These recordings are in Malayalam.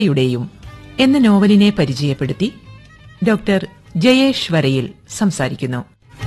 യുടെയും എന്ന നോവലിനെ പരിചയപ്പെടുത്തി ഡോക്ടർ ജയേഷ് വരയിൽ സംസാരിക്കുന്നു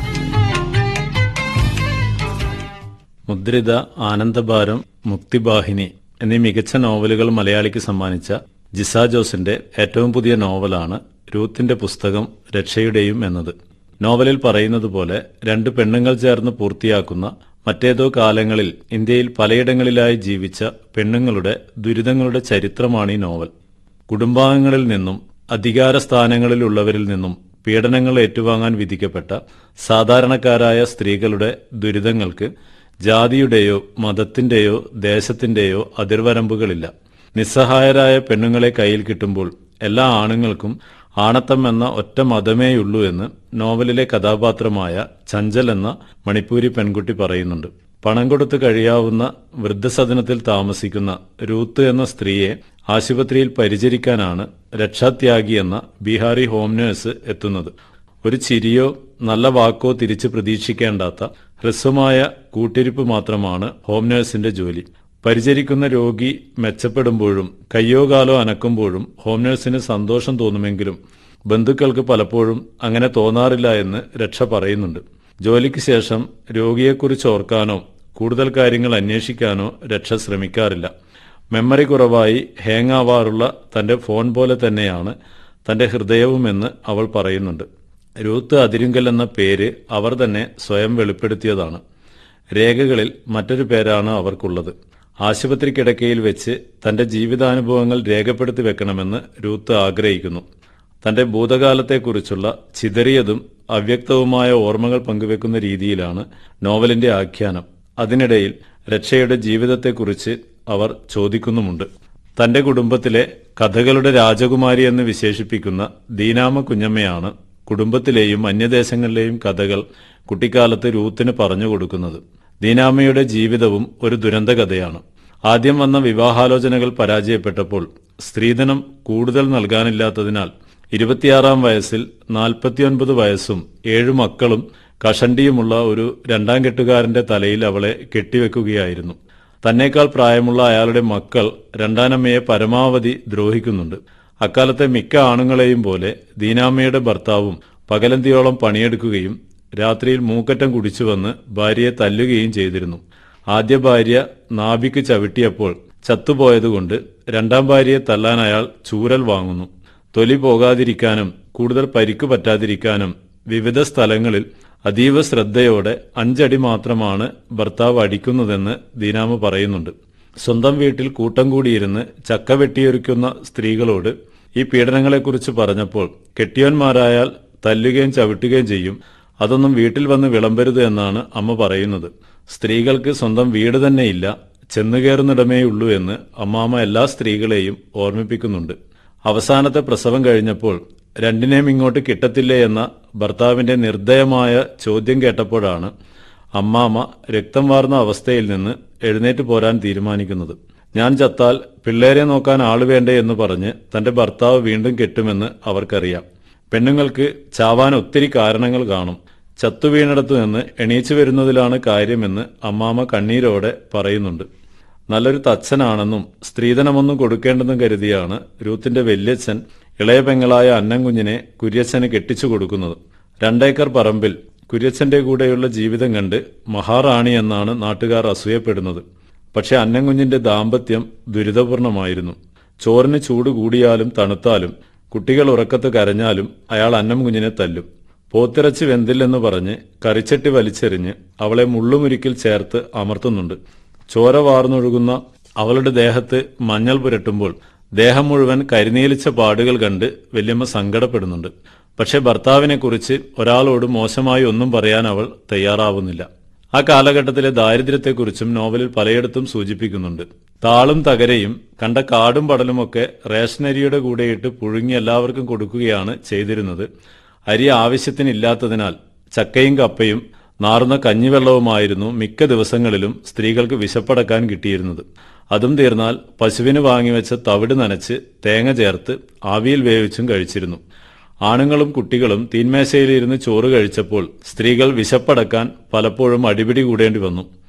മുദ്രിത ആനന്ദഭാരം മുക്തിബാഹിനി എന്നീ മികച്ച നോവലുകൾ മലയാളിക്ക് സമ്മാനിച്ച ജിസ ജോസിന്റെ ഏറ്റവും പുതിയ നോവലാണ് രൂത്തിന്റെ പുസ്തകം രക്ഷയുടെയും എന്നത് നോവലിൽ പറയുന്നത് പോലെ രണ്ട് പെണ്ണുങ്ങൾ ചേർന്ന് പൂർത്തിയാക്കുന്ന മറ്റേതോ കാലങ്ങളിൽ ഇന്ത്യയിൽ പലയിടങ്ങളിലായി ജീവിച്ച പെണ്ണുങ്ങളുടെ ദുരിതങ്ങളുടെ ചരിത്രമാണ് ഈ നോവൽ കുടുംബാംഗങ്ങളിൽ നിന്നും അധികാര സ്ഥാനങ്ങളിലുള്ളവരിൽ നിന്നും പീഡനങ്ങൾ ഏറ്റുവാങ്ങാൻ വിധിക്കപ്പെട്ട സാധാരണക്കാരായ സ്ത്രീകളുടെ ദുരിതങ്ങൾക്ക് ജാതിയുടെയോ മതത്തിന്റെയോ ദേശത്തിന്റെയോ അതിർവരമ്പുകളില്ല നിസ്സഹായരായ പെണ്ണുങ്ങളെ കയ്യിൽ കിട്ടുമ്പോൾ എല്ലാ ആണുങ്ങൾക്കും ആണത്തം എന്ന ഒറ്റ മതമേയുള്ളൂ എന്ന് നോവലിലെ കഥാപാത്രമായ ചഞ്ചൽ എന്ന മണിപ്പൂരി പെൺകുട്ടി പറയുന്നുണ്ട് പണം കൊടുത്ത് കഴിയാവുന്ന വൃദ്ധസദനത്തിൽ താമസിക്കുന്ന രൂത്ത് എന്ന സ്ത്രീയെ ആശുപത്രിയിൽ പരിചരിക്കാനാണ് രക്ഷാത്യാഗി എന്ന ബീഹാറി ഹോം നേഴ്സ് എത്തുന്നത് ഒരു ചിരിയോ നല്ല വാക്കോ തിരിച്ച് പ്രതീക്ഷിക്കേണ്ടാത്ത ഹ്രസ്വമായ കൂട്ടിരിപ്പ് മാത്രമാണ് ഹോം നേഴ്സിന്റെ ജോലി പരിചരിക്കുന്ന രോഗി മെച്ചപ്പെടുമ്പോഴും കയ്യോ കാലോ അനക്കുമ്പോഴും ഹോം നേഴ്സിന് സന്തോഷം തോന്നുമെങ്കിലും ബന്ധുക്കൾക്ക് പലപ്പോഴും അങ്ങനെ തോന്നാറില്ല എന്ന് രക്ഷ പറയുന്നുണ്ട് ജോലിക്ക് ശേഷം രോഗിയെക്കുറിച്ച് ഓർക്കാനോ കൂടുതൽ കാര്യങ്ങൾ അന്വേഷിക്കാനോ രക്ഷ ശ്രമിക്കാറില്ല മെമ്മറി കുറവായി ഹാങ് ആവാറുള്ള തന്റെ ഫോൺ പോലെ തന്നെയാണ് തന്റെ ഹൃദയവുമെന്ന് അവൾ പറയുന്നുണ്ട് രൂത്ത് അതിരുങ്കൽ എന്ന പേര് അവർ തന്നെ സ്വയം വെളിപ്പെടുത്തിയതാണ് രേഖകളിൽ മറ്റൊരു പേരാണ് അവർക്കുള്ളത് ആശുപത്രി കിടക്കയിൽ വെച്ച് തന്റെ ജീവിതാനുഭവങ്ങൾ രേഖപ്പെടുത്തി വെക്കണമെന്ന് രൂത്ത് ആഗ്രഹിക്കുന്നു തന്റെ ഭൂതകാലത്തെക്കുറിച്ചുള്ള ചിതറിയതും അവ്യക്തവുമായ ഓർമ്മകൾ പങ്കുവെക്കുന്ന രീതിയിലാണ് നോവലിന്റെ ആഖ്യാനം അതിനിടയിൽ രക്ഷയുടെ ജീവിതത്തെക്കുറിച്ച് അവർ ചോദിക്കുന്നുമുണ്ട് തന്റെ കുടുംബത്തിലെ കഥകളുടെ രാജകുമാരി എന്ന് വിശേഷിപ്പിക്കുന്ന ദീനാമ കുഞ്ഞമ്മയാണ് കുടുംബത്തിലെയും അന്യദേശങ്ങളിലെയും കഥകൾ കുട്ടിക്കാലത്ത് രൂത്തിന് പറഞ്ഞു കൊടുക്കുന്നത് ദീനാമയുടെ ജീവിതവും ഒരു ദുരന്ത കഥയാണ് ആദ്യം വന്ന വിവാഹാലോചനകൾ പരാജയപ്പെട്ടപ്പോൾ സ്ത്രീധനം കൂടുതൽ നൽകാനില്ലാത്തതിനാൽ ഇരുപത്തിയാറാം വയസ്സിൽ നാൽപ്പത്തിയൊൻപത് വയസ്സും ഏഴു മക്കളും കഷണ്ടിയുമുള്ള ഒരു രണ്ടാം കെട്ടുകാരന്റെ തലയിൽ അവളെ കെട്ടിവെക്കുകയായിരുന്നു തന്നേക്കാൾ പ്രായമുള്ള അയാളുടെ മക്കൾ രണ്ടാനമ്മയെ പരമാവധി ദ്രോഹിക്കുന്നുണ്ട് അക്കാലത്തെ മിക്ക ആണുങ്ങളെയും പോലെ ദീനാമ്മയുടെ ഭർത്താവും പകലന്തിയോളം പണിയെടുക്കുകയും രാത്രിയിൽ മൂക്കറ്റം കുടിച്ചുവന്ന് ഭാര്യയെ തല്ലുകയും ചെയ്തിരുന്നു ആദ്യ ഭാര്യ നാഭിക്ക് ചവിട്ടിയപ്പോൾ ചത്തുപോയതുകൊണ്ട് രണ്ടാം ഭാര്യയെ തല്ലാൻ അയാൾ ചൂരൽ വാങ്ങുന്നു തൊലി പോകാതിരിക്കാനും കൂടുതൽ പരിക്കു പറ്റാതിരിക്കാനും വിവിധ സ്ഥലങ്ങളിൽ അതീവ ശ്രദ്ധയോടെ അഞ്ചടി മാത്രമാണ് ഭർത്താവ് അടിക്കുന്നതെന്ന് ദീനാമ പറയുന്നുണ്ട് സ്വന്തം വീട്ടിൽ കൂട്ടം കൂടിയിരുന്ന് ചക്ക വെട്ടിയൊരുക്കുന്ന സ്ത്രീകളോട് ഈ പീഡനങ്ങളെക്കുറിച്ച് പറഞ്ഞപ്പോൾ കെട്ടിയോന്മാരായാൽ തല്ലുകയും ചവിട്ടുകയും ചെയ്യും അതൊന്നും വീട്ടിൽ വന്ന് വിളമ്പരുത് എന്നാണ് അമ്മ പറയുന്നത് സ്ത്രീകൾക്ക് സ്വന്തം വീട് തന്നെയില്ല ചെന്നുകയറുന്നിടമേയുള്ളൂ എന്ന് അമ്മാമ്മ എല്ലാ സ്ത്രീകളെയും ഓർമ്മിപ്പിക്കുന്നുണ്ട് അവസാനത്തെ പ്രസവം കഴിഞ്ഞപ്പോൾ രണ്ടിനെയും ഇങ്ങോട്ട് കിട്ടത്തില്ലേ എന്ന ഭർത്താവിന്റെ നിർദ്ദയമായ ചോദ്യം കേട്ടപ്പോഴാണ് അമ്മാമ്മ രക്തം വാർന്ന അവസ്ഥയിൽ നിന്ന് എഴുന്നേറ്റ് പോരാൻ തീരുമാനിക്കുന്നത് ഞാൻ ചത്താൽ പിള്ളേരെ നോക്കാൻ ആള് വേണ്ടേ എന്ന് പറഞ്ഞ് തന്റെ ഭർത്താവ് വീണ്ടും കെട്ടുമെന്ന് അവർക്കറിയാം പെണ്ണുങ്ങൾക്ക് ചാവാൻ ഒത്തിരി കാരണങ്ങൾ കാണും ചത്തുവീണിടത്തു നിന്ന് എണീച്ചു വരുന്നതിലാണ് കാര്യമെന്ന് അമ്മാമ്മ കണ്ണീരോടെ പറയുന്നുണ്ട് നല്ലൊരു തച്ചനാണെന്നും സ്ത്രീധനമൊന്നും കൊടുക്കേണ്ടെന്നും കരുതിയാണ് രൂത്തിന്റെ വല്യച്ഛൻ ഇളയ പെങ്ങളായ അന്നംകുഞ്ഞിനെ കുര്യച്ഛന് കെട്ടിച്ചു കൊടുക്കുന്നത് രണ്ടേക്കർ പറമ്പിൽ കുര്യച്ഛന്റെ കൂടെയുള്ള ജീവിതം കണ്ട് മഹാറാണി എന്നാണ് നാട്ടുകാർ അസൂയപ്പെടുന്നത് പക്ഷെ അന്നംകുഞ്ഞിന്റെ ദാമ്പത്യം ദുരിതപൂർണമായിരുന്നു ചോറിന് ചൂട് കൂടിയാലും തണുത്താലും കുട്ടികൾ ഉറക്കത്ത് കരഞ്ഞാലും അയാൾ അന്നം കുഞ്ഞിനെ തല്ലും പോത്തിറച്ചി വെന്തില്ലെന്ന് പറഞ്ഞ് കറിച്ചട്ടി വലിച്ചെറിഞ്ഞ് അവളെ മുള്ളുമുരിക്കിൽ ചേർത്ത് അമർത്തുന്നുണ്ട് ചോര വാർന്നൊഴുകുന്ന അവളുടെ ദേഹത്ത് മഞ്ഞൾ പുരട്ടുമ്പോൾ ദേഹം മുഴുവൻ കരിനീലിച്ച പാടുകൾ കണ്ട് വല്യമ്മ സങ്കടപ്പെടുന്നുണ്ട് പക്ഷെ ഭർത്താവിനെക്കുറിച്ച് ഒരാളോട് മോശമായി ഒന്നും പറയാൻ അവൾ തയ്യാറാവുന്നില്ല ആ കാലഘട്ടത്തിലെ ദാരിദ്ര്യത്തെക്കുറിച്ചും നോവലിൽ പലയിടത്തും സൂചിപ്പിക്കുന്നുണ്ട് താളും തകരയും കണ്ട കാടും പടലുമൊക്കെ റേഷനരിയുടെ കൂടെയിട്ട് പുഴുങ്ങി എല്ലാവർക്കും കൊടുക്കുകയാണ് ചെയ്തിരുന്നത് അരി ആവശ്യത്തിനില്ലാത്തതിനാൽ ചക്കയും കപ്പയും നാറുന്ന കഞ്ഞിവെള്ളവുമായിരുന്നു മിക്ക ദിവസങ്ങളിലും സ്ത്രീകൾക്ക് വിശപ്പടക്കാൻ കിട്ടിയിരുന്നത് അതും തീർന്നാൽ പശുവിന് വാങ്ങിവെച്ച തവിട് നനച്ച് തേങ്ങ ചേർത്ത് ആവിയിൽ വേവിച്ചും കഴിച്ചിരുന്നു ആണുങ്ങളും കുട്ടികളും തീന്മേശയിലിരുന്ന് ചോറ് കഴിച്ചപ്പോൾ സ്ത്രീകൾ വിശപ്പടക്കാൻ പലപ്പോഴും അടിപിടി കൂടേണ്ടി വന്നു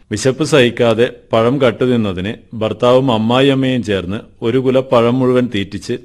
വിശപ്പ് സഹിക്കാതെ പഴം കട്ടുതിന്നതിന് ഭർത്താവും അമ്മായിയമ്മയും ചേർന്ന് ഒരു കുല പഴം മുഴുവൻ തീറ്റിച്ച്